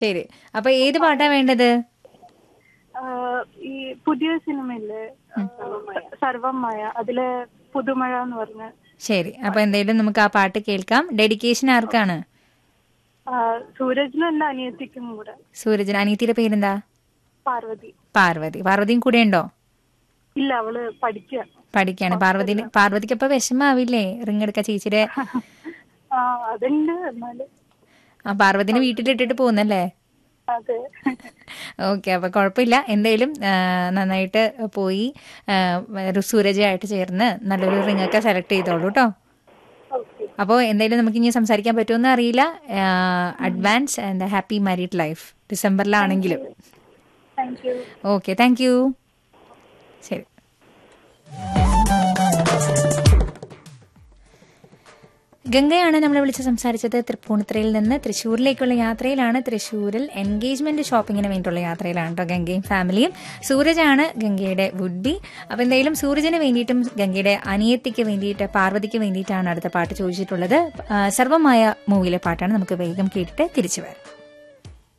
ശരി അപ്പൊ ഏത് പാട്ടാ വേണ്ടത് ആഹ് ഈ പുതിയ സിനിമയില്ലേ സർവമായ അതിലെ പുതുമഴ എന്ന് പറഞ്ഞ ശരി അപ്പൊ എന്തായാലും നമുക്ക് ആ പാട്ട് കേൾക്കാം ഡെഡിക്കേഷൻ ആർക്കാണ് ആഹ് സൂരജിനും എന്റെ അനിയത്തിക്കും കൂടെ സൂരജൻ അനിയത്തിയുടെ പേരെന്താ പാർവതി പാർവതി പാർവതിയും കൂടെ ഉണ്ടോ ഇല്ല അവള് പഠിക്കുക പഠിക്കാണ് പാർവതിന് പാർവതിക്ക് അപ്പൊ വിഷമാവില്ലേ റിങ് എടുക്ക ചേച്ചിയുടെ ആ അതുണ്ട് എന്നാല് ആ പാർവതിനെ വീട്ടിലിട്ടിട്ട് പോകുന്നല്ലേ അതെ ഓക്കെ അപ്പൊ കുഴപ്പമില്ല എന്തായാലും ആ, നന്നായിട്ട് പോയി ആ, ഒരു സൂരജായിട്ട് ചേർന്ന് നല്ലൊരു റിംഗ് ഒക്കെ സെലക്ട് ചെയ്തോളൂ കേട്ടോ ഓക്കെ അപ്പോൾ എന്തായാലും നമുക്ക് ഇനി സംസാരിക്കാൻ പറ്റുമെന്ന് അറിയില്ല advance and happy married life ഡിസംബറിലാണെങ്കിലും thank you okay thank you ശരി ഗംഗയാണ് നമ്മളെ വിളിച്ച് സംസാരിച്ചത് തൃപ്പൂണിത്തുറയിൽ നിന്ന് തൃശ്ശൂരിലേക്കുള്ള യാത്രയിലാണ് തൃശ്ശൂരിൽ എൻഗേജ്മെന്റ് ഷോപ്പിങ്ങിന് വേണ്ടിയിട്ടുള്ള യാത്രയിലാണ് കേട്ടോ ഗംഗയും ഫാമിലിയും സൂരജാണ് ഗംഗയുടെ വുഡ് ബി അപ്പോൾ എന്തായാലും സൂരജിന് വേണ്ടിയിട്ടും ഗംഗയുടെ അനിയത്തിക്ക് വേണ്ടിയിട്ട് പാർവതിക്ക് വേണ്ടിയിട്ടാണ് അടുത്ത പാട്ട് ചോദിച്ചിട്ടുള്ളത് ആ, സർവമായ മൂവിയിലെ പാട്ടാണ് നമുക്ക് വേഗം കേട്ടിട്ട് തിരിച്ചു വരാം